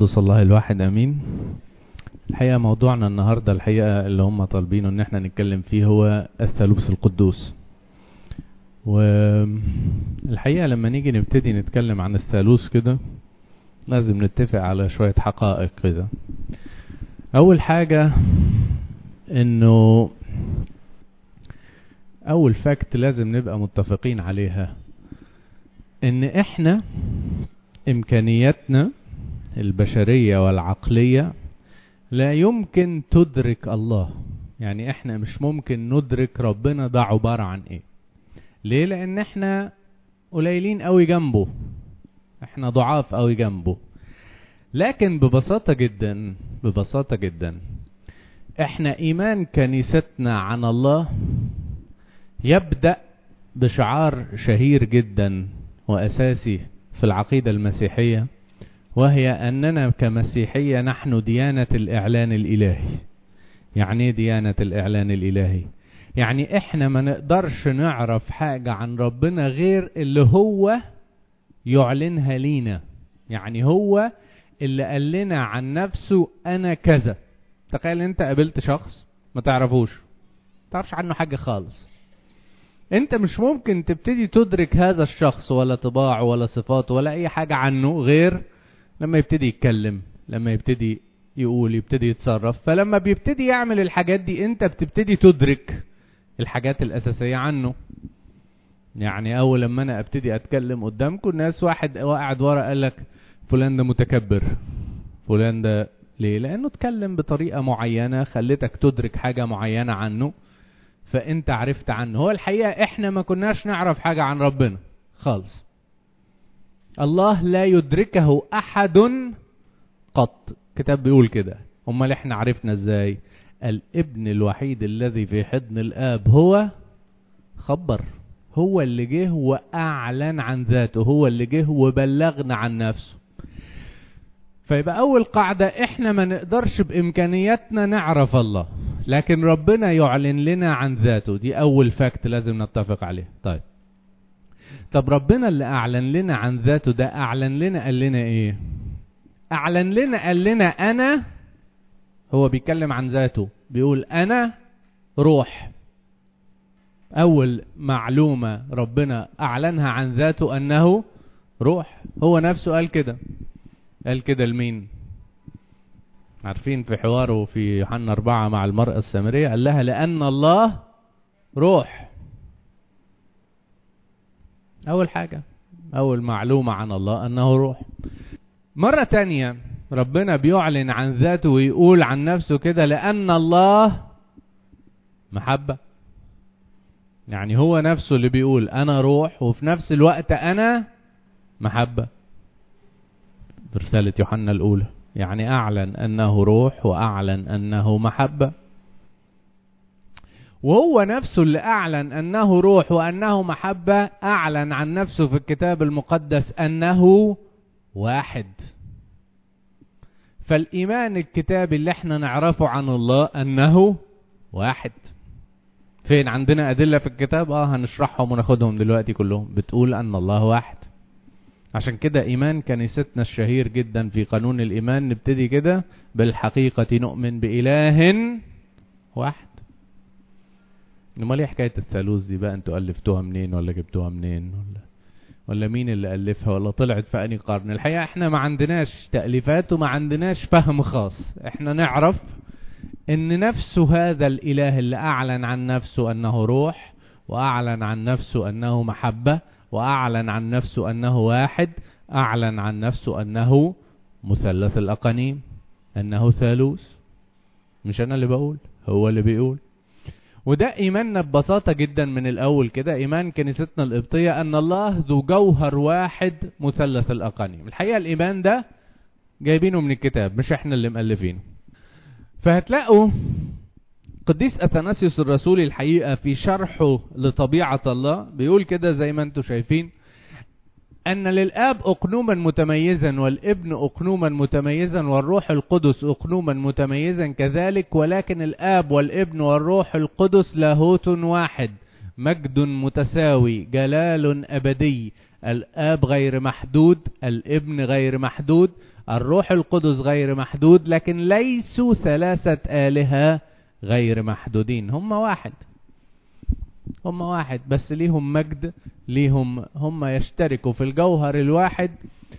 قدس الله الواحد امين الحقيقه موضوعنا النهارده الحقيقه اللي هم طالبينه ان احنا نتكلم فيه هو الثالوث القدوس والحقيقه لما نيجي نبتدي نتكلم عن الثالوث كده لازم نتفق على شويه حقائق كده اول حاجه انه اول فاكت لازم نبقى متفقين عليها ان احنا امكانياتنا البشريه والعقليه لا يمكن تدرك الله يعني احنا مش ممكن ندرك ربنا ده عباره عن ايه ليه لان احنا قليلين قوي جنبه احنا ضعاف قوي جنبه لكن ببساطه جدا ببساطه جدا احنا ايمان كنيستنا عن الله يبدا بشعار شهير جدا واساسي في العقيده المسيحيه وهي اننا كمسيحيه نحن ديانه الاعلان الالهي يعني ايه ديانه الاعلان الالهي يعني احنا ما نقدرش نعرف حاجه عن ربنا غير اللي هو يعلنها لينا يعني هو اللي قال لنا عن نفسه انا كذا تخيل انت قابلت شخص ما تعرفوش ما تعرفش عنه حاجه خالص انت مش ممكن تبتدي تدرك هذا الشخص ولا طباعه ولا صفاته ولا اي حاجه عنه غير لما يبتدي يتكلم لما يبتدي يقول يبتدي يتصرف فلما بيبتدي يعمل الحاجات دي انت بتبتدي تدرك الحاجات الاساسيه عنه يعني اول لما انا ابتدي اتكلم قدامكم الناس واحد قاعد ورا قال لك فلان ده متكبر فلان ده ليه لانه اتكلم بطريقه معينه خلتك تدرك حاجه معينه عنه فانت عرفت عنه هو الحقيقه احنا ما كناش نعرف حاجه عن ربنا خالص الله لا يدركه احد قط كتاب بيقول كده امال احنا عرفنا ازاي الابن الوحيد الذي في حضن الاب هو خبر هو اللي جه واعلن عن ذاته هو اللي جه وبلغنا عن نفسه فيبقى اول قاعده احنا ما نقدرش بامكانياتنا نعرف الله لكن ربنا يعلن لنا عن ذاته دي اول فاكت لازم نتفق عليه طيب طب ربنا اللي اعلن لنا عن ذاته ده اعلن لنا قال لنا ايه اعلن لنا قال لنا انا هو بيتكلم عن ذاته بيقول انا روح اول معلومه ربنا اعلنها عن ذاته انه روح هو نفسه قال كده قال كده لمين عارفين في حواره في يوحنا أربعة مع المرأة السامرية قال لها لأن الله روح أول حاجة أول معلومة عن الله أنه روح مرة تانية ربنا بيعلن عن ذاته ويقول عن نفسه كده لأن الله محبة يعني هو نفسه اللي بيقول أنا روح وفي نفس الوقت أنا محبة برسالة يوحنا الأولى يعني أعلن أنه روح وأعلن أنه محبة وهو نفسه اللي أعلن أنه روح وأنه محبة أعلن عن نفسه في الكتاب المقدس أنه واحد فالإيمان الكتابي اللي احنا نعرفه عن الله أنه واحد فين عندنا أدلة في الكتاب اه هنشرحهم وناخدهم دلوقتي كلهم بتقول أن الله واحد عشان كده إيمان كنيستنا الشهير جدا في قانون الإيمان نبتدي كده بالحقيقة نؤمن بإله واحد امال ايه حكايه الثالوث دي بقى انتوا الفتوها منين ولا جبتوها منين ولا ولا مين اللي الفها ولا طلعت في انهي قرن الحقيقه احنا ما عندناش تاليفات وما عندناش فهم خاص احنا نعرف ان نفسه هذا الاله اللي اعلن عن نفسه انه روح واعلن عن نفسه انه محبه واعلن عن نفسه انه واحد اعلن عن نفسه انه مثلث الاقانيم انه ثالوث مش انا اللي بقول هو اللي بيقول وده ايماننا ببساطة جدا من الاول كده ايمان كنيستنا القبطية ان الله ذو جوهر واحد مثلث الاقانيم الحقيقة الايمان ده جايبينه من الكتاب مش احنا اللي مؤلفينه فهتلاقوا قديس اثناسيوس الرسولي الحقيقة في شرحه لطبيعة الله بيقول كده زي ما انتم شايفين أن للآب أقنوما متميزا والابن أقنوما متميزا والروح القدس أقنوما متميزا كذلك ولكن الآب والابن والروح القدس لاهوت واحد مجد متساوي جلال أبدي الآب غير محدود الابن غير محدود الروح القدس غير محدود لكن ليسوا ثلاثة آلهة غير محدودين هم واحد هم واحد بس ليهم مجد ليهم هم يشتركوا في الجوهر الواحد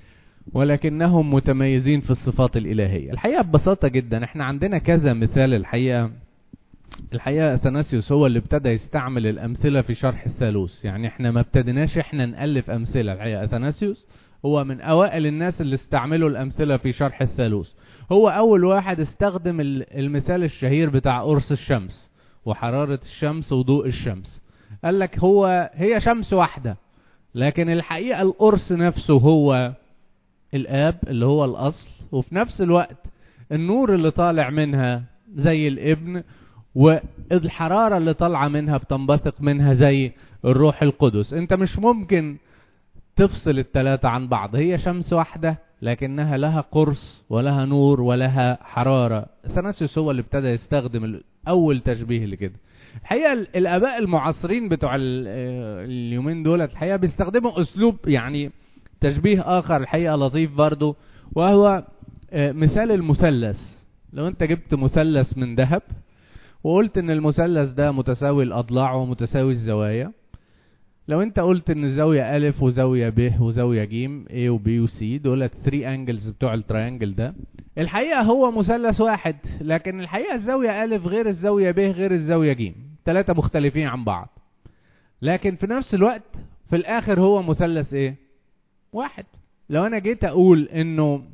ولكنهم متميزين في الصفات الإلهية الحقيقة ببساطة جدا احنا عندنا كذا مثال الحقيقة الحقيقة اثناسيوس هو اللي ابتدى يستعمل الأمثلة في شرح الثالوث يعني احنا ما ابتديناش احنا نألف أمثلة الحقيقة اثناسيوس هو من أوائل الناس اللي استعملوا الأمثلة في شرح الثالوث هو أول واحد استخدم المثال الشهير بتاع قرص الشمس وحرارة الشمس وضوء الشمس قال لك هو هي شمس واحدة لكن الحقيقة القرص نفسه هو الآب اللي هو الأصل وفي نفس الوقت النور اللي طالع منها زي الابن والحرارة اللي طالعة منها بتنبثق منها زي الروح القدس انت مش ممكن تفصل التلاتة عن بعض هي شمس واحدة لكنها لها قرص ولها نور ولها حرارة ثناسيوس هو اللي ابتدى يستخدم أول تشبيه لكده الحقيقة الآباء المعاصرين بتوع اليومين دول الحقيقة بيستخدموا أسلوب يعني تشبيه آخر الحقيقة لطيف برضو وهو مثال المثلث لو انت جبت مثلث من ذهب وقلت ان المثلث ده متساوي الاضلاع ومتساوي الزوايا لو انت قلت ان الزاوية الف وزاوية ب وزاوية ج A و B و C دول الثري انجلز بتوع التريانجل ده الحقيقة هو مثلث واحد لكن الحقيقة الزاوية الف غير الزاوية ب غير الزاوية ج ثلاثة مختلفين عن بعض لكن في نفس الوقت في الاخر هو مثلث ايه واحد لو انا جيت اقول انه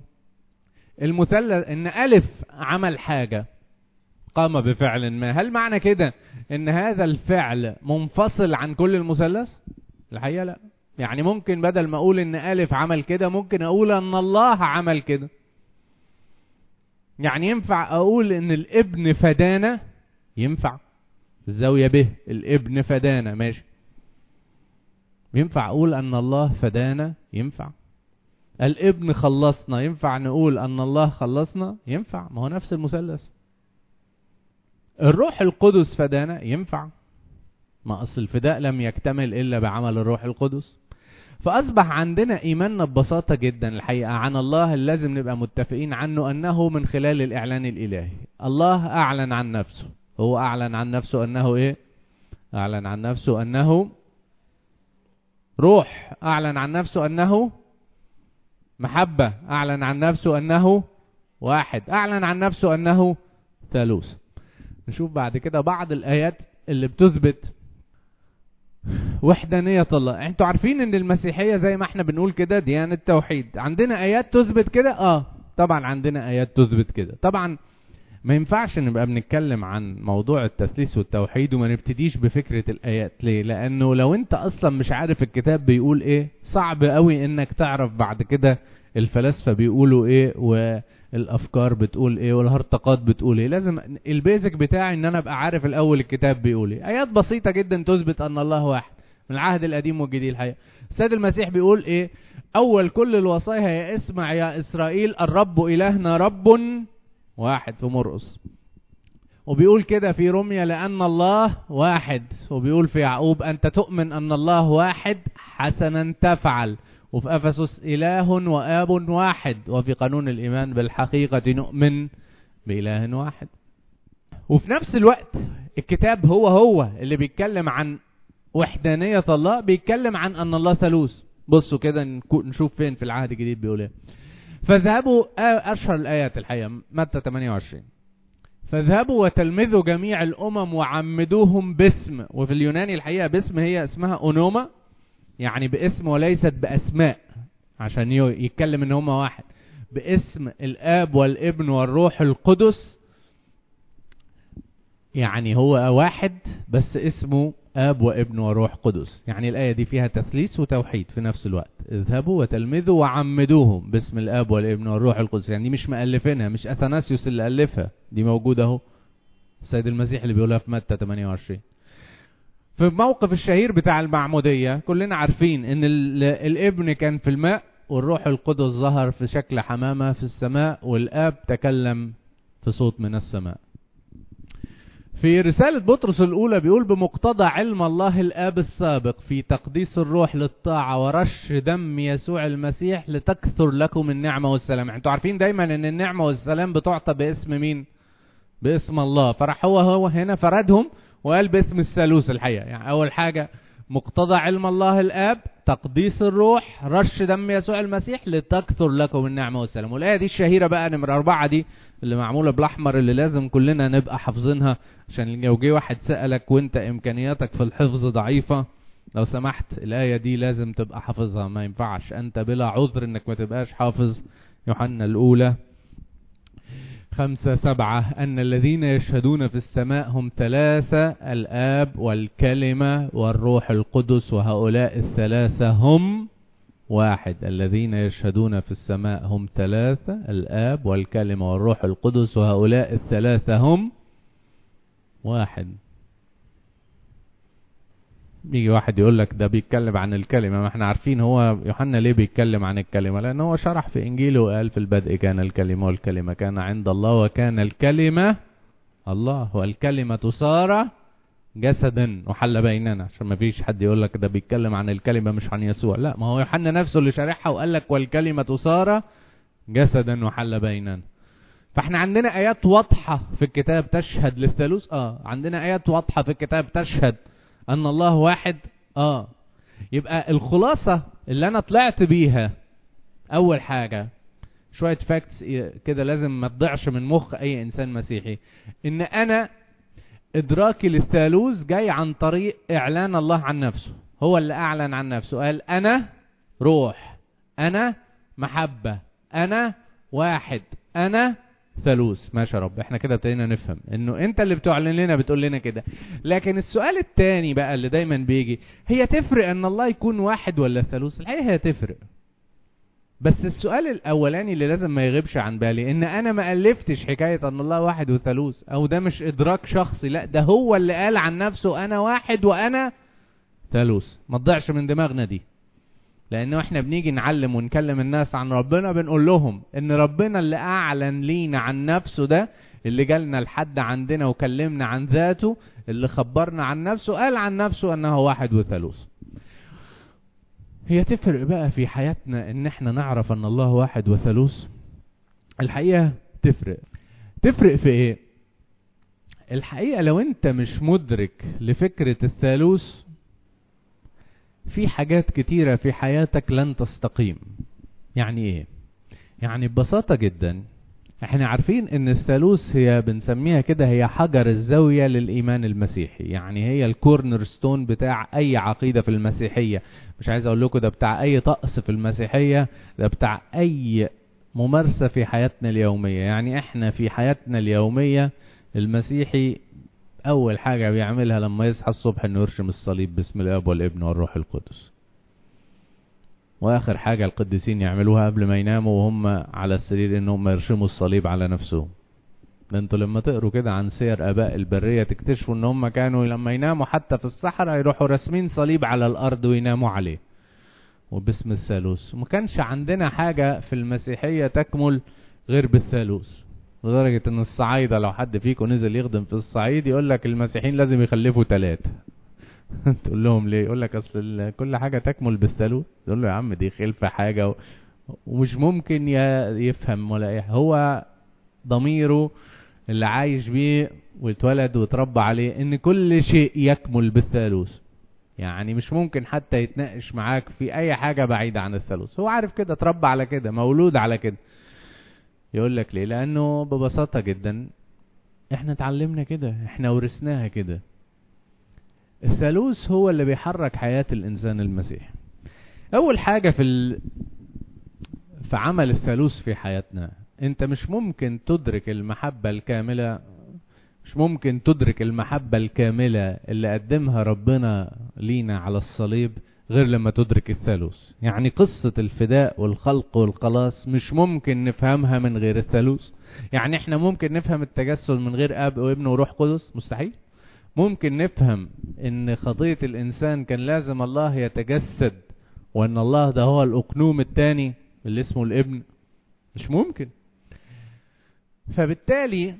المثلث ان الف عمل حاجة قام بفعل ما هل معنى كده ان هذا الفعل منفصل عن كل المثلث الحقيقة لا يعني ممكن بدل ما اقول ان الف عمل كده ممكن اقول ان الله عمل كده يعني ينفع اقول ان الابن فدانا ينفع الزاوية به الابن فدانا ماشي ينفع اقول ان الله فدانا ينفع الابن خلصنا ينفع نقول ان الله خلصنا ينفع ما هو نفس المثلث الروح القدس فدانا ينفع ما اصل الفداء لم يكتمل الا بعمل الروح القدس فاصبح عندنا ايماننا ببساطه جدا الحقيقه عن الله اللي لازم نبقى متفقين عنه انه من خلال الاعلان الالهي الله اعلن عن نفسه هو اعلن عن نفسه انه ايه اعلن عن نفسه انه روح اعلن عن نفسه انه محبه اعلن عن نفسه انه واحد اعلن عن نفسه انه ثالوث نشوف بعد كده بعض الآيات اللي بتثبت وحدانية الله انتوا عارفين ان المسيحية زي ما احنا بنقول كده ديانة توحيد عندنا آيات تثبت كده اه طبعا عندنا آيات تثبت كده طبعا ما ينفعش نبقى بنتكلم عن موضوع التثليث والتوحيد وما نبتديش بفكرة الآيات ليه لأنه لو انت أصلا مش عارف الكتاب بيقول ايه صعب قوي انك تعرف بعد كده الفلاسفة بيقولوا ايه و الافكار بتقول ايه والهرطقات بتقول ايه لازم البيزك بتاعي ان انا ابقى عارف الاول الكتاب بيقول ايه ايات بسيطه جدا تثبت ان الله واحد من العهد القديم والجديد الحقيقه السيد المسيح بيقول ايه اول كل الوصايا يا اسمع يا اسرائيل الرب الهنا رب واحد في مرقس وبيقول كده في رمية لأن الله واحد وبيقول في يعقوب أنت تؤمن أن الله واحد حسنا تفعل وفي أفسس إله وآب واحد وفي قانون الإيمان بالحقيقة نؤمن بإله واحد وفي نفس الوقت الكتاب هو هو اللي بيتكلم عن وحدانية الله بيتكلم عن أن الله ثالوث بصوا كده نشوف فين في العهد الجديد بيقول ايه فاذهبوا أشهر الآيات الحقيقة متى 28 فاذهبوا وتلمذوا جميع الأمم وعمدوهم باسم وفي اليوناني الحقيقة باسم هي اسمها أونوما يعني باسم وليست بأسماء عشان يتكلم ان هما واحد باسم الآب والابن والروح القدس يعني هو واحد بس اسمه آب وابن وروح قدس يعني الآية دي فيها تثليث وتوحيد في نفس الوقت اذهبوا وتلمذوا وعمدوهم باسم الآب والابن والروح القدس يعني دي مش مألفينها مش أثناسيوس اللي ألفها دي موجودة اهو السيد المسيح اللي بيقولها في متى 28 في الموقف الشهير بتاع المعمودية كلنا عارفين ان الابن كان في الماء والروح القدس ظهر في شكل حمامة في السماء والاب تكلم في صوت من السماء في رسالة بطرس الأولى بيقول بمقتضى علم الله الآب السابق في تقديس الروح للطاعة ورش دم يسوع المسيح لتكثر لكم النعمة والسلام انتوا عارفين دايما ان النعمة والسلام بتعطى باسم مين باسم الله فراح هو هو هنا فردهم وقال باسم الثالوث الحقيقة يعني أول حاجة مقتضى علم الله الآب تقديس الروح رش دم يسوع المسيح لتكثر لكم النعمة والسلام والآية دي الشهيرة بقى نمرة أربعة دي اللي معمولة بالأحمر اللي لازم كلنا نبقى حافظينها عشان لو جه واحد سألك وأنت إمكانياتك في الحفظ ضعيفة لو سمحت الآية دي لازم تبقى حافظها ما ينفعش أنت بلا عذر إنك ما تبقاش حافظ يوحنا الأولى خمسة سبعة أن الذين يشهدون في السماء هم ثلاثة الآب والكلمة والروح القدس وهؤلاء الثلاثة هم واحد الذين يشهدون في السماء هم ثلاثة الآب والكلمة والروح القدس وهؤلاء الثلاثة هم واحد يجي واحد يقول لك ده بيتكلم عن الكلمة ما احنا عارفين هو يوحنا ليه بيتكلم عن الكلمة لأن هو شرح في إنجيله وقال في البدء كان الكلمة والكلمة كان عند الله وكان الكلمة الله والكلمة صار جسدا وحل بيننا عشان ما فيش حد يقول لك ده بيتكلم عن الكلمة مش عن يسوع لا ما هو يوحنا نفسه اللي شارحها وقال لك والكلمة صار جسدا وحل بيننا فاحنا عندنا آيات واضحة في الكتاب تشهد للثالوث اه عندنا آيات واضحة في الكتاب تشهد ان الله واحد اه يبقى الخلاصة اللي انا طلعت بيها اول حاجة شوية فاكتس كده لازم ما تضيعش من مخ اي انسان مسيحي ان انا ادراكي للثالوث جاي عن طريق اعلان الله عن نفسه هو اللي اعلن عن نفسه قال انا روح انا محبة انا واحد انا ثالوث ماشي يا رب احنا كده ابتدينا نفهم انه انت اللي بتعلن لنا بتقول لنا كده لكن السؤال الثاني بقى اللي دايما بيجي هي تفرق ان الله يكون واحد ولا ثالوث الحقيقه هي تفرق بس السؤال الاولاني اللي لازم ما يغيبش عن بالي ان انا ما الفتش حكايه ان الله واحد وثالوث او ده مش ادراك شخصي لا ده هو اللي قال عن نفسه انا واحد وانا ثالوث ما تضيعش من دماغنا دي لانه احنا بنيجي نعلم ونكلم الناس عن ربنا بنقول لهم ان ربنا اللي اعلن لينا عن نفسه ده اللي جالنا لحد عندنا وكلمنا عن ذاته اللي خبرنا عن نفسه قال عن نفسه انه واحد وثالوث هي تفرق بقى في حياتنا ان احنا نعرف ان الله واحد وثالوث الحقيقة تفرق تفرق في ايه الحقيقة لو انت مش مدرك لفكرة الثالوث في حاجات كتيرة في حياتك لن تستقيم يعني ايه يعني ببساطة جدا احنا عارفين ان الثالوث هي بنسميها كده هي حجر الزاوية للايمان المسيحي يعني هي الكورنر ستون بتاع اي عقيدة في المسيحية مش عايز اقول لكم ده بتاع اي طقس في المسيحية ده بتاع اي ممارسة في حياتنا اليومية يعني احنا في حياتنا اليومية المسيحي اول حاجة بيعملها لما يصحى الصبح انه يرشم الصليب باسم الاب والابن والروح القدس واخر حاجة القديسين يعملوها قبل ما يناموا وهم على السرير انهم يرشموا الصليب على نفسهم ده انتوا لما تقروا كده عن سير اباء البرية تكتشفوا ان هم كانوا لما يناموا حتى في الصحراء يروحوا راسمين صليب على الارض ويناموا عليه وباسم الثالوث ما كانش عندنا حاجة في المسيحية تكمل غير بالثالوث لدرجة ان الصعايدة لو حد فيكم نزل يخدم في الصعيد يقول لك المسيحيين لازم يخلفوا ثلاثة تقول لهم ليه يقول لك اصل كل حاجة تكمل بالثالوث تقول له يا عم دي خلفة حاجة و... ومش ممكن يفهم ولا ايه هو ضميره اللي عايش بيه واتولد واتربى عليه ان كل شيء يكمل بالثالوث يعني مش ممكن حتى يتناقش معاك في اي حاجة بعيدة عن الثالوث هو عارف كده اتربى على كده مولود على كده يقول لك ليه لانه ببساطة جدا احنا اتعلمنا كده احنا ورثناها كده الثالوث هو اللي بيحرك حياة الانسان المسيحي اول حاجة في ال... في عمل الثالوث في حياتنا انت مش ممكن تدرك المحبة الكاملة مش ممكن تدرك المحبة الكاملة اللي قدمها ربنا لينا على الصليب غير لما تدرك الثالوث يعني قصة الفداء والخلق والخلاص مش ممكن نفهمها من غير الثالوث يعني احنا ممكن نفهم التجسد من غير اب وابن وروح قدس مستحيل ممكن نفهم ان خطية الانسان كان لازم الله يتجسد وان الله ده هو الاقنوم الثاني اللي اسمه الابن مش ممكن فبالتالي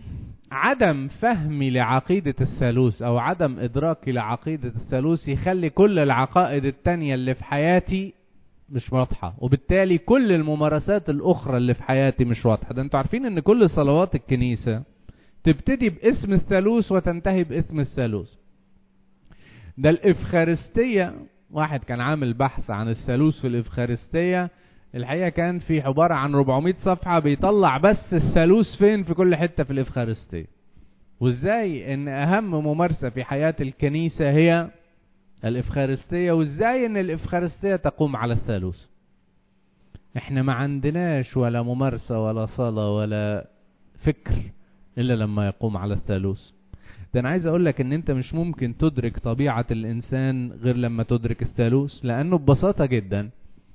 عدم فهمي لعقيدة الثالوث او عدم ادراكي لعقيدة الثالوث يخلي كل العقائد التانية اللي في حياتي مش واضحة وبالتالي كل الممارسات الاخرى اللي في حياتي مش واضحة ده انتوا عارفين ان كل صلوات الكنيسة تبتدي باسم الثالوث وتنتهي باسم الثالوث ده الافخارستية واحد كان عامل بحث عن الثالوث في الافخارستية الحقيقة كان في عبارة عن 400 صفحة بيطلع بس الثالوث فين في كل حتة في الافخارستية وازاي ان اهم ممارسة في حياة الكنيسة هي الافخارستية وازاي ان الافخارستية تقوم على الثالوث احنا ما عندناش ولا ممارسة ولا صلاة ولا فكر الا لما يقوم على الثالوث ده انا عايز اقول لك ان انت مش ممكن تدرك طبيعة الانسان غير لما تدرك الثالوث لانه ببساطة جدا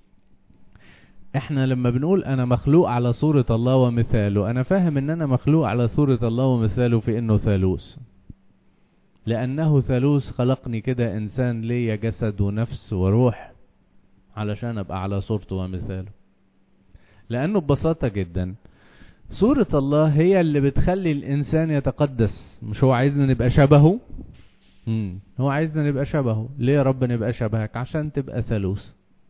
احنا لما بنقول انا مخلوق على صورة الله ومثاله انا فاهم ان انا مخلوق على صورة الله ومثاله في انه ثالوث لانه ثالوث خلقني كده انسان ليا جسد ونفس وروح علشان ابقى على صورته ومثاله لانه ببساطة جدا صورة الله هي اللي بتخلي الانسان يتقدس مش هو عايزنا نبقى شبهه مم. هو عايزنا نبقى شبهه ليه يا رب نبقى شبهك عشان تبقى ثالوث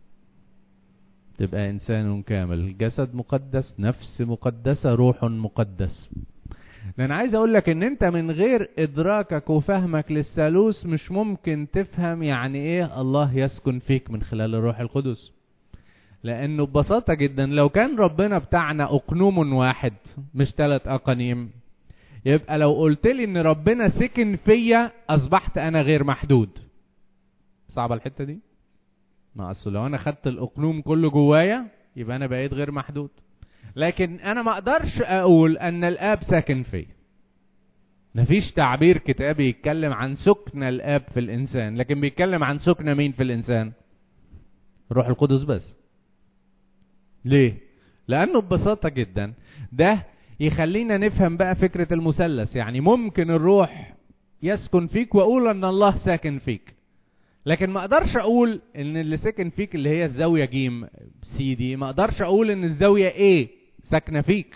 تبقى انسان كامل جسد مقدس نفس مقدسة روح مقدس لان عايز اقول لك ان انت من غير ادراكك وفهمك للثالوث مش ممكن تفهم يعني ايه الله يسكن فيك من خلال الروح القدس لانه ببساطة جدا لو كان ربنا بتاعنا اقنوم واحد مش ثلاث اقانيم يبقى لو قلت لي ان ربنا سكن فيا اصبحت انا غير محدود صعبة الحتة دي ما اصل لو انا خدت الاقنوم كله جوايا يبقى انا بقيت غير محدود لكن انا ما اقدرش اقول ان الاب ساكن فيا مفيش تعبير كتابي يتكلم عن سكن الاب في الانسان لكن بيتكلم عن سكن مين في الانسان الروح القدس بس ليه لانه ببساطه جدا ده يخلينا نفهم بقى فكره المثلث يعني ممكن الروح يسكن فيك واقول ان الله ساكن فيك لكن ما اقدرش اقول ان اللي ساكن فيك اللي هي الزاويه جيم سي دي ما اقدرش اقول ان الزاويه ايه ساكنه فيك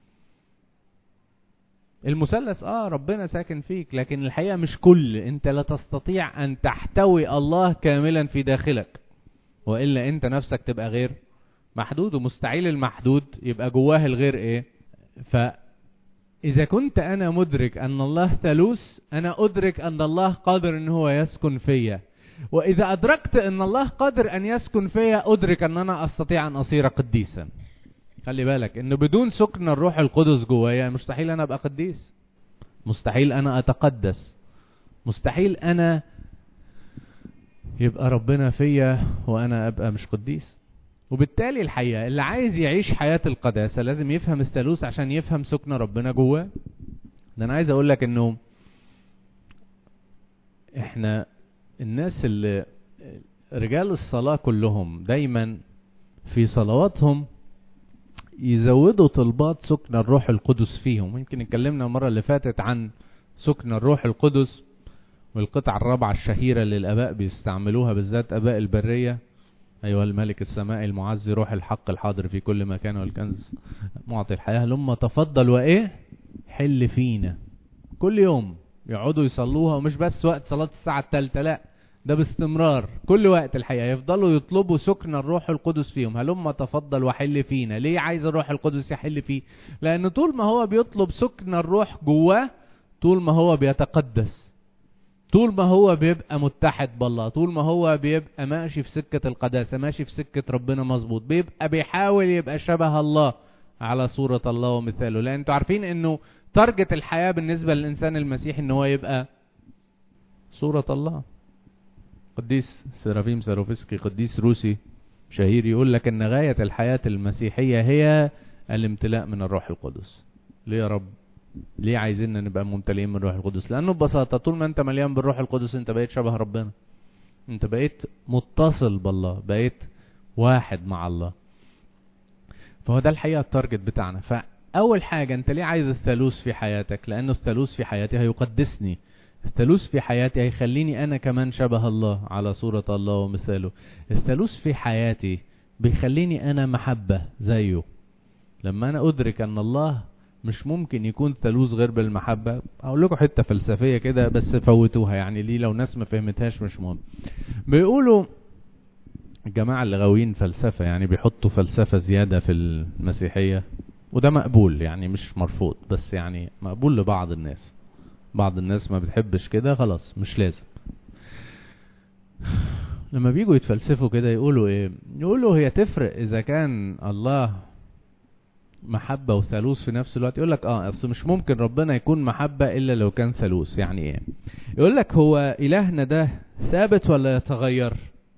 المثلث اه ربنا ساكن فيك لكن الحقيقه مش كل انت لا تستطيع ان تحتوي الله كاملا في داخلك والا انت نفسك تبقى غير محدود ومستحيل المحدود يبقى جواه الغير ايه فاذا كنت انا مدرك ان الله ثالوث انا ادرك ان الله قادر ان هو يسكن فيا واذا ادركت ان الله قادر ان يسكن فيا ادرك ان انا استطيع ان اصير قديسا خلي بالك ان بدون سكن الروح القدس جوايا مستحيل انا ابقى قديس مستحيل انا اتقدس مستحيل انا يبقى ربنا فيا وانا ابقى مش قديس وبالتالي الحقيقه اللي عايز يعيش حياه القداسه لازم يفهم الثالوث عشان يفهم سكن ربنا جواه ده انا عايز اقول لك انه احنا الناس اللي رجال الصلاة كلهم دايما في صلواتهم يزودوا طلبات سكن الروح القدس فيهم يمكن اتكلمنا المرة اللي فاتت عن سكن الروح القدس والقطعة الرابعة الشهيرة اللي الآباء بيستعملوها بالذات آباء البرية أيها الملك السمائي المعزي روح الحق الحاضر في كل مكان والكنز معطي الحياة لما تفضل وإيه حل فينا كل يوم يقعدوا يصلوها ومش بس وقت صلاة الساعة الثالثة لا ده باستمرار كل وقت الحقيقة يفضلوا يطلبوا سكن الروح القدس فيهم هلما تفضل وحل فينا ليه عايز الروح القدس يحل فيه لأن طول ما هو بيطلب سكن الروح جواه طول ما هو بيتقدس طول ما هو بيبقى متحد بالله طول ما هو بيبقى ماشي في سكة القداسة ماشي في سكة ربنا مظبوط بيبقى بيحاول يبقى شبه الله على صورة الله ومثاله لأن انتوا عارفين انه تارجت الحياة بالنسبة للإنسان المسيحي ان هو يبقى صورة الله قديس سيرافيم ساروفسكي قديس روسي شهير يقول لك ان غاية الحياة المسيحية هي الامتلاء من الروح القدس ليه يا رب ليه عايزيننا نبقى ممتلئين من الروح القدس لانه ببساطة طول ما انت مليان بالروح القدس انت بقيت شبه ربنا انت بقيت متصل بالله بقيت واحد مع الله فهو ده الحقيقة التارجت بتاعنا فأول حاجة أنت ليه عايز الثالوث في حياتك لأنه الثالوث في حياتي هيقدسني الثالوث في حياتي هيخليني أنا كمان شبه الله على صورة الله ومثاله الثالوث في حياتي بيخليني أنا محبة زيه لما أنا أدرك أن الله مش ممكن يكون ثالوث غير بالمحبة اقول لكم حتة فلسفية كده بس فوتوها يعني ليه لو ناس ما فهمتهاش مش مهم بيقولوا الجماعة اللي غاويين فلسفة يعني بيحطوا فلسفة زيادة في المسيحية وده مقبول يعني مش مرفوض بس يعني مقبول لبعض الناس بعض الناس ما بتحبش كده خلاص مش لازم لما بيجوا يتفلسفوا كده يقولوا ايه يقولوا هي تفرق اذا كان الله محبة وثالوث في نفس الوقت يقول لك اه اصل مش ممكن ربنا يكون محبة الا لو كان ثالوث يعني ايه يقول لك هو الهنا ده ثابت ولا يتغير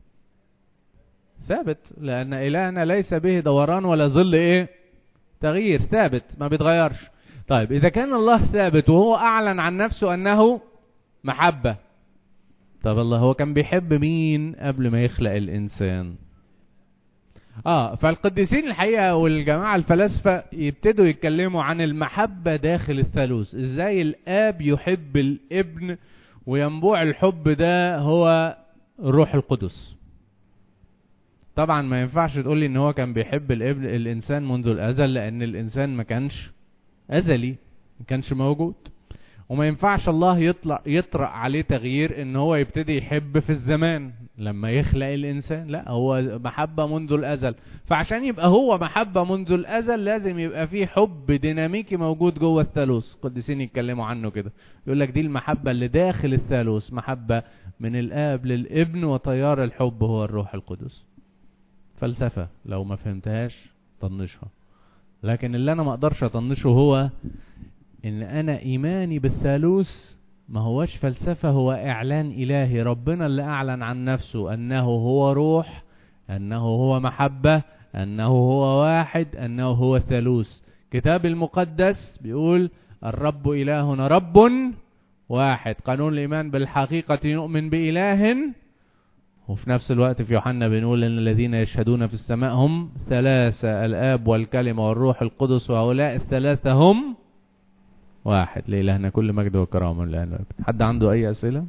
ثابت لان الهنا ليس به دوران ولا ظل ايه تغيير ثابت ما بيتغيرش طيب اذا كان الله ثابت وهو اعلن عن نفسه انه محبة طب الله هو كان بيحب مين قبل ما يخلق الانسان اه فالقديسين الحقيقه والجماعه الفلاسفه يبتدوا يتكلموا عن المحبه داخل الثالوث ازاي الاب يحب الابن وينبوع الحب ده هو الروح القدس طبعا ما ينفعش تقول لي ان هو كان بيحب الابن الانسان منذ الازل لان الانسان ما كانش ازلي ما كانش موجود وما ينفعش الله يطلع يطرأ عليه تغيير ان هو يبتدي يحب في الزمان لما يخلق الانسان لا هو محبة منذ الازل فعشان يبقى هو محبة منذ الازل لازم يبقى فيه حب ديناميكي موجود جوه الثالوث قديسين يتكلموا عنه كده يقول لك دي المحبة اللي داخل الثالوث محبة من الاب للابن وتيار الحب هو الروح القدس فلسفة لو ما فهمتهاش طنشها لكن اللي انا ما اقدرش اطنشه هو ان انا ايماني بالثالوث ما هوش فلسفة هو اعلان الهي ربنا اللي اعلن عن نفسه انه هو روح انه هو محبة انه هو واحد انه هو ثالوث كتاب المقدس بيقول الرب الهنا رب واحد قانون الايمان بالحقيقة نؤمن باله وفي نفس الوقت في يوحنا بنقول ان الذين يشهدون في السماء هم ثلاثة الاب والكلمة والروح القدس وهؤلاء الثلاثة هم واحد لإلهنا كل مجد وكرامة الآن حد عنده أي أسئلة؟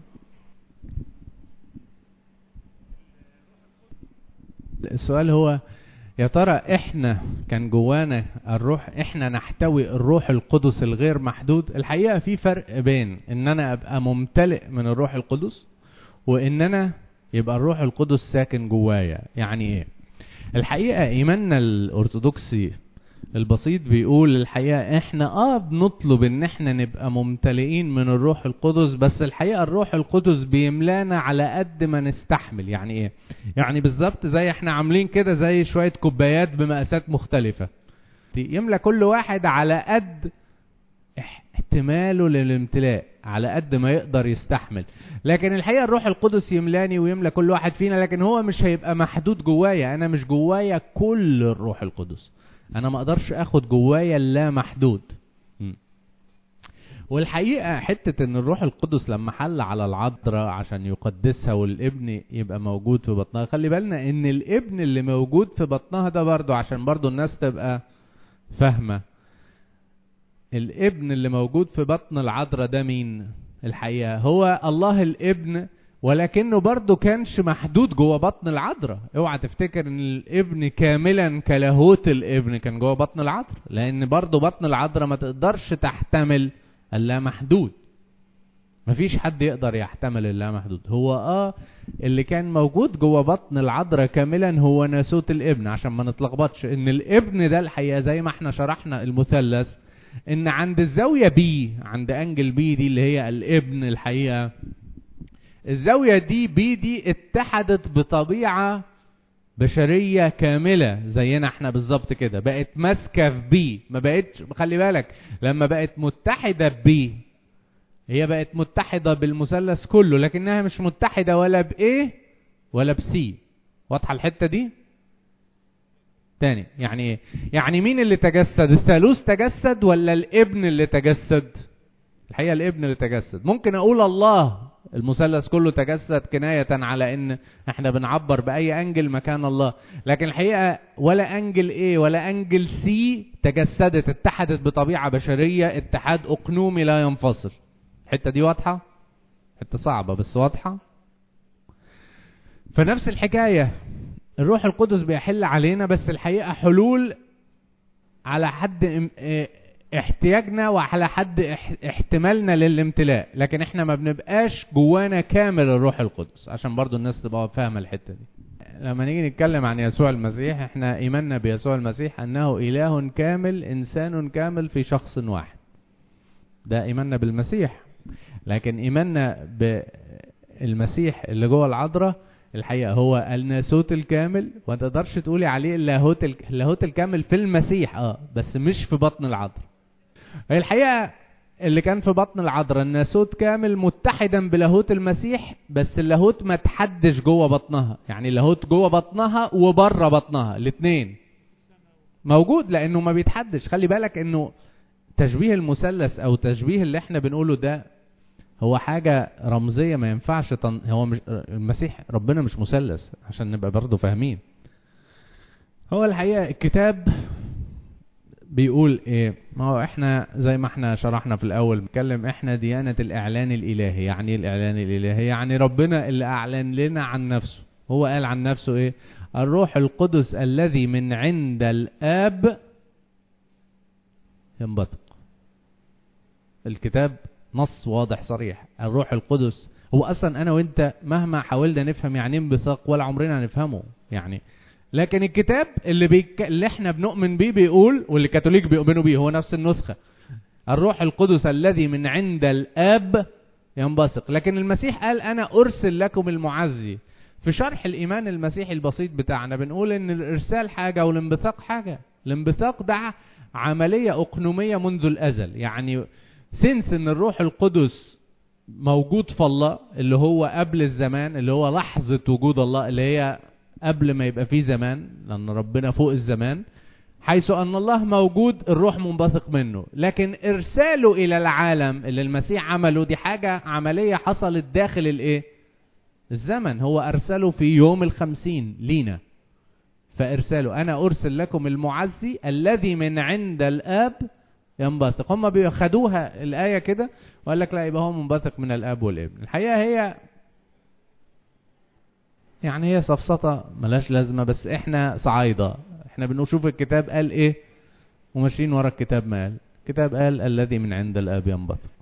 السؤال هو يا ترى احنا كان جوانا الروح احنا نحتوي الروح القدس الغير محدود الحقيقة في فرق بين ان انا ابقى ممتلئ من الروح القدس وان انا يبقى الروح القدس ساكن جوايا يعني ايه الحقيقة ايماننا الارثوذكسي البسيط بيقول الحقيقة احنا اه بنطلب ان احنا نبقى ممتلئين من الروح القدس بس الحقيقة الروح القدس بيملانا على قد ما نستحمل يعني ايه يعني بالظبط زي احنا عاملين كده زي شوية كوبايات بمقاسات مختلفة يملى كل واحد على قد احتماله للامتلاء على قد ما يقدر يستحمل لكن الحقيقة الروح القدس يملاني ويملى كل واحد فينا لكن هو مش هيبقى محدود جوايا انا مش جوايا كل الروح القدس انا ما اقدرش اخد جوايا اللا محدود والحقيقة حتة ان الروح القدس لما حل على العذراء عشان يقدسها والابن يبقى موجود في بطنها خلي بالنا ان الابن اللي موجود في بطنها ده برضو عشان برضو الناس تبقى فاهمة الابن اللي موجود في بطن العذراء ده مين الحقيقة هو الله الابن ولكنه برضه كانش محدود جوه بطن العذراء اوعى تفتكر ان الابن كاملا كلاهوت الابن كان جوه بطن العذراء لان برضه بطن العذراء ما تقدرش تحتمل اللامحدود مفيش حد يقدر يحتمل اللامحدود هو اه اللي كان موجود جوه بطن العذراء كاملا هو ناسوت الابن عشان ما نتلخبطش ان الابن ده الحقيقه زي ما احنا شرحنا المثلث ان عند الزاويه بي عند انجل بي دي اللي هي الابن الحقيقه الزاوية دي بي دي اتحدت بطبيعة بشرية كاملة زينا احنا بالظبط كده بقت ماسكة في بي ما بقتش خلي بالك لما بقت متحدة ببي هي بقت متحدة بالمثلث كله لكنها مش متحدة ولا بايه ولا بسي واضحة الحتة دي تاني يعني ايه يعني مين اللي تجسد الثالوث تجسد ولا الابن اللي تجسد الحقيقة الابن اللي تجسد ممكن اقول الله المثلث كله تجسد كناية على ان احنا بنعبر باي انجل مكان الله لكن الحقيقة ولا انجل ايه ولا انجل سي تجسدت اتحدت بطبيعة بشرية اتحاد اقنومي لا ينفصل الحتة دي واضحة حتة صعبة بس واضحة فنفس الحكاية الروح القدس بيحل علينا بس الحقيقة حلول على حد احتياجنا وعلى حد احتمالنا للامتلاء لكن احنا ما بنبقاش جوانا كامل الروح القدس عشان برضو الناس تبقى فاهمة الحتة دي لما نيجي نتكلم عن يسوع المسيح احنا ايماننا بيسوع المسيح انه اله كامل انسان كامل في شخص واحد ده ايماننا بالمسيح لكن ايماننا بالمسيح اللي جوه العذراء الحقيقه هو الناسوت الكامل وما تقدرش تقولي عليه اللاهوت اللاهوت الكامل في المسيح اه بس مش في بطن العذراء الحقيقه اللي كان في بطن العذراء الناسوت كامل متحدا بلاهوت المسيح بس اللاهوت ما تحدش جوه بطنها يعني اللاهوت جوه بطنها وبره بطنها الاثنين موجود لانه ما بيتحدش خلي بالك انه تشبيه المثلث او تشبيه اللي احنا بنقوله ده هو حاجة رمزية ما ينفعش تن... هو مش المسيح ربنا مش مثلث عشان نبقى برضه فاهمين هو الحقيقة الكتاب بيقول ايه ما هو احنا زي ما احنا شرحنا في الاول بنتكلم احنا ديانة الاعلان الالهي يعني ايه الاعلان الالهي يعني ربنا اللي اعلن لنا عن نفسه هو قال عن نفسه ايه الروح القدس الذي من عند الاب ينبثق الكتاب نص واضح صريح الروح القدس هو اصلا انا وانت مهما حاولنا نفهم يعني ايه انبثاق ولا عمرنا نفهمه يعني لكن الكتاب اللي بيك... اللي احنا بنؤمن بيه بيقول واللي الكاثوليك بيؤمنوا بيه هو نفس النسخه الروح القدس الذي من عند الاب ينبثق لكن المسيح قال انا ارسل لكم المعزي في شرح الايمان المسيحي البسيط بتاعنا بنقول ان الارسال حاجه والانبثاق حاجه الانبثاق ده عمليه اقنوميه منذ الازل يعني سنس ان الروح القدس موجود في الله اللي هو قبل الزمان اللي هو لحظه وجود الله اللي هي قبل ما يبقى فيه زمان لأن ربنا فوق الزمان حيث أن الله موجود الروح منبثق منه لكن إرساله إلى العالم اللي المسيح عمله دي حاجة عملية حصلت داخل الإيه؟ الزمن هو أرسله في يوم الخمسين لينا فإرساله أنا أرسل لكم المعزي الذي من عند الآب ينبثق هم بياخدوها الآية كده وقال لك لا يبقى هو منبثق من الآب والابن الحقيقة هي يعني هي سفسطة ملاش لازمة بس احنا صعايدة احنا بنشوف الكتاب قال ايه وماشيين ورا الكتاب ما قال الكتاب قال الذي من عند الاب ينبثق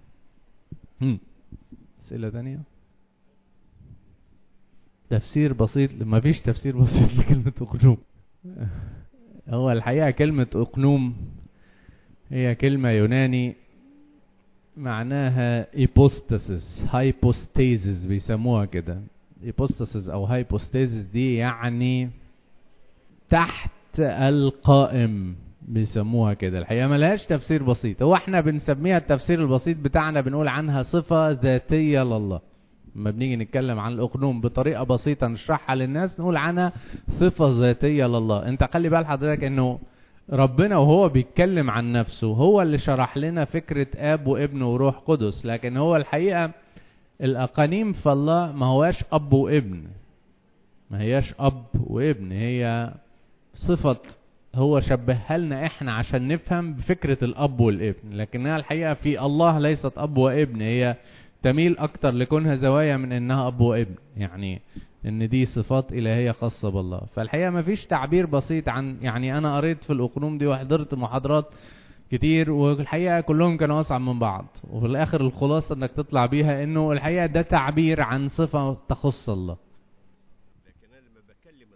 اسئلة تانية تفسير بسيط ما فيش تفسير بسيط لكلمة اقنوم هو الحقيقة كلمة اقنوم هي كلمة يوناني معناها ايبوستاسيس هايبوستيزيس بيسموها كده ايبوستاسيس او هايبوستيزيس دي يعني تحت القائم بيسموها كده الحقيقه ملهاش تفسير بسيط هو احنا بنسميها التفسير البسيط بتاعنا بنقول عنها صفه ذاتيه لله لما بنيجي نتكلم عن الاقنوم بطريقه بسيطه نشرحها للناس نقول عنها صفه ذاتيه لله انت خلي بال حضرتك انه ربنا وهو بيتكلم عن نفسه هو اللي شرح لنا فكره اب وابن وروح قدس لكن هو الحقيقه الأقانيم في الله ما هواش أب وابن ما هياش أب وابن هي صفة هو شبهها لنا احنا عشان نفهم بفكرة الأب والابن لكنها الحقيقة في الله ليست أب وابن هي تميل أكتر لكونها زوايا من إنها أب وابن يعني إن دي صفات إلهية خاصة بالله فالحقيقة ما فيش تعبير بسيط عن يعني أنا قريت في الأقنوم دي وحضرت محاضرات كتير والحقيقة كلهم كانوا أصعب من بعض وفي الآخر الخلاصة إنك تطلع بيها إنه الحقيقة ده تعبير عن صفة تخص الله لكن انا لما بتكلم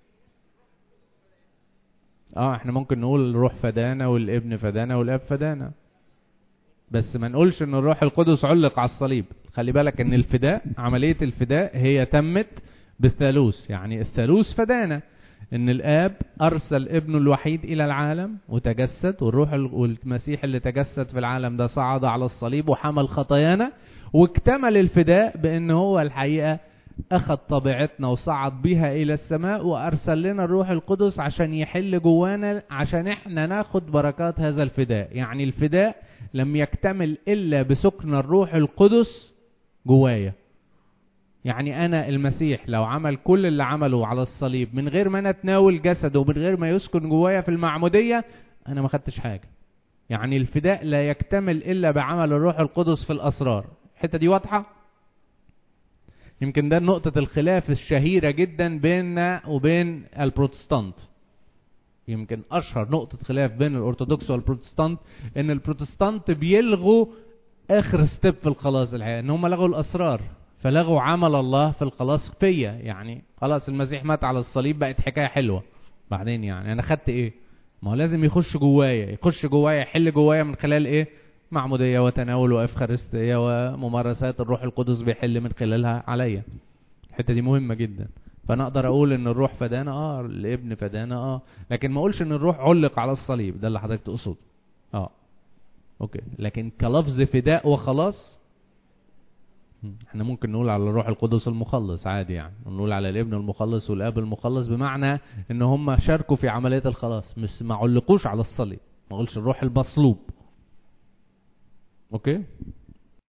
اه احنا ممكن نقول الروح فدانا والابن فدانا والاب فدانا بس ما نقولش ان الروح القدس علق على الصليب خلي بالك ان الفداء عملية الفداء هي تمت بالثالوث يعني الثالوث فدانا ان الاب ارسل ابنه الوحيد الى العالم وتجسد والروح ال- والمسيح اللي تجسد في العالم ده صعد على الصليب وحمل خطايانا واكتمل الفداء بان هو الحقيقة اخذ طبيعتنا وصعد بها الى السماء وارسل لنا الروح القدس عشان يحل جوانا عشان احنا ناخد بركات هذا الفداء يعني الفداء لم يكتمل الا بسكن الروح القدس جوايا يعني انا المسيح لو عمل كل اللي عمله على الصليب من غير ما انا اتناول جسده ومن غير ما يسكن جوايا في المعمودية انا ما خدتش حاجة يعني الفداء لا يكتمل الا بعمل الروح القدس في الاسرار الحتة دي واضحة يمكن ده نقطة الخلاف الشهيرة جدا بيننا وبين البروتستانت يمكن اشهر نقطة خلاف بين الارثوذكس والبروتستانت ان البروتستانت بيلغوا اخر ستيب في الخلاص الحقيقة ان هم لغوا الاسرار فلغوا عمل الله في الخلاص فيا يعني خلاص المسيح مات على الصليب بقت حكاية حلوة بعدين يعني انا خدت ايه ما هو لازم يخش جوايا يخش جوايا يحل جوايا من خلال ايه معمودية وتناول وافخارستية وممارسات الروح القدس بيحل من خلالها عليا الحتة دي مهمة جدا فانا اقدر اقول ان الروح فدانا اه الابن فدانا اه لكن ما اقولش ان الروح علق على الصليب ده اللي حضرتك تقصده اه اوكي لكن كلفظ فداء وخلاص احنا ممكن نقول على الروح القدس المخلص عادي يعني نقول على الابن المخلص والاب المخلص بمعنى ان هم شاركوا في عمليه الخلاص مش ما علقوش على الصليب ما اقولش الروح المصلوب اوكي